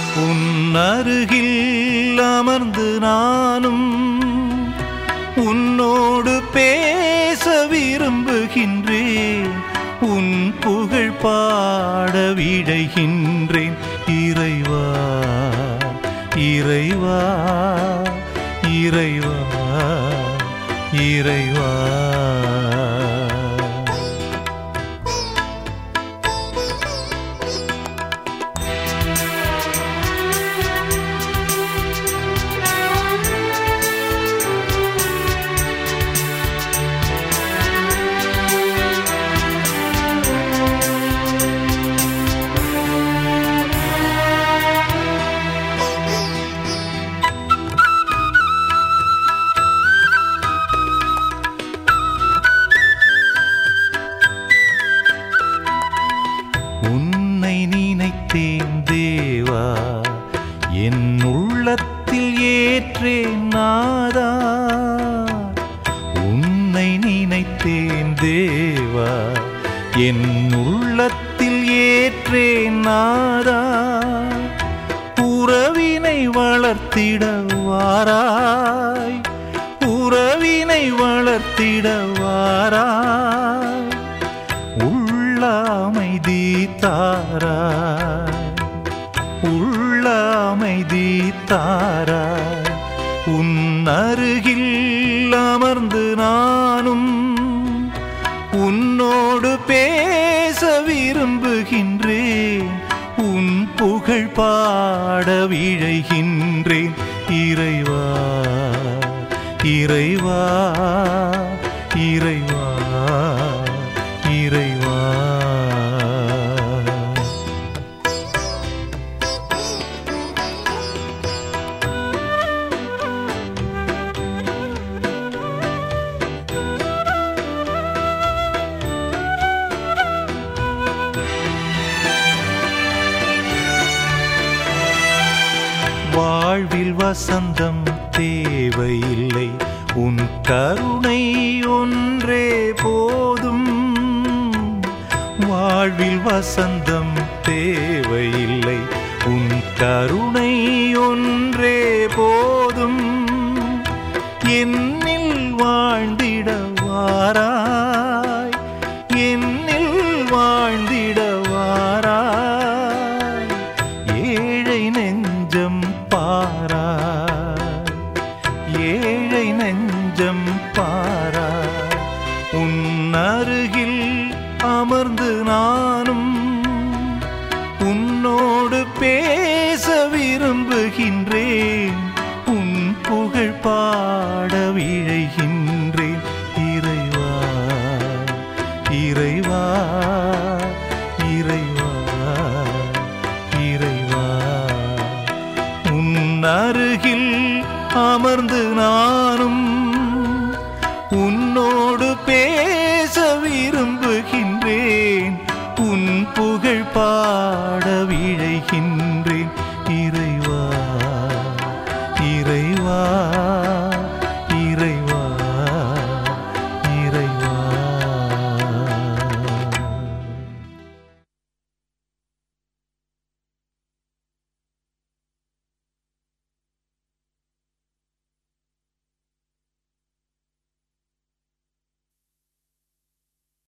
உன் அருகில் அமர்ந்து நானும் உன்னோடு பேச விரும்புகின்றேன் உன் புகழ் பாட விடைகின்றேன் இறைவா இறைவா இறைவா இறைவா உன்னை நினைத்தேன் தேவா என் உள்ளத்தில் ஏற்றேன் நாதா உன்னை நினைத்தேன் தேவா என் உள்ளத்தில் ஏற்றேன் நாதா உறவினை வளர்த்திட வாராய் உறவினை வளர்த்திட வாராய் உள்ள அமைதி தாராய் உள்ள அமைதி தாராய் உன் அருகில் அமர்ந்து நானும் உன்னோடு பேச விரும்புகின்றேன் உன் புகழ் பாட விழைகின்றேன் இறைவா இறைவா இறைவா இறைவா வாழ்வில் வசந்தம் தேவையில்லை உன் கருணை ஒன்றே போதும் வாழ்வில் வசந்தம் தேவையில்லை உன் கருணை ஒன்றே போதும் என்னில் வாழ்ந்திட வாராய் என்னில் வாழ்ந்திட வாராய் ஏழை நெஞ்சம் பாராய் ஏழை நெஞ்சம் பாராய் உன் அருகில் அமர்ந்து நானும் உன்னோடு பேச விரும்புகின்றேன் உன் புகழ் பாட விழைகின்றேன் இறைவா இறைவா இறைவா இறைவா உன் அருகில் அமர்ந்து நானும் உன்னோடு பேச விரு